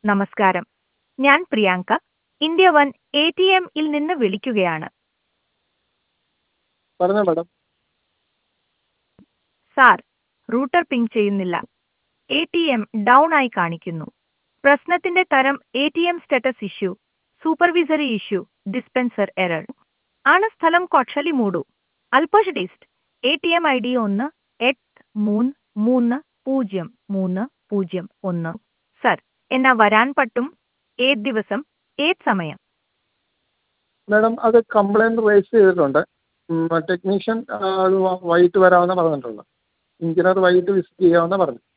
നമസ്കാരം ഞാൻ Priyanka India one A T എമ്മിൽ നിന്ന് വിളിക്കുകയാണ് പറഞ്ഞോ മാഡം സാർ റൂട്ടർ പിങ് ചെയ്യുന്നില്ല എ ടി എം ഡൗൺ ആയി കാണിക്കുന്നു പ്രശ്നത്തിന്റെ തരം A T M status issue supervisory issue dispenser error ആണ് സ്ഥലം കൊച്ചലി മൂടു അൽപഷഡിസ്റ്റ് A T M I D ഒന്ന് എട്ട് മൂന്ന് മൂന്ന് പൂജ്യം മൂന്ന് പൂജ്യം ഒന്ന് സർ എന്നാ വരാൻ പറ്റും ഏത് ദിവസം ഏത് സമയം മാഡം അത് കംപ്ലയിൻറ്റ് രജിസ്റ്റർ ചെയ്തിട്ടുണ്ട് ടെക്നീഷ്യൻ അത് വൈകിട്ട് വരാമെന്നാണ് പറഞ്ഞിട്ടുള്ളത് എഞ്ചിനീയർ വൈകിട്ട് വിസിറ്റ് ചെയ്യാമെന്നാണ് പറഞ്ഞത്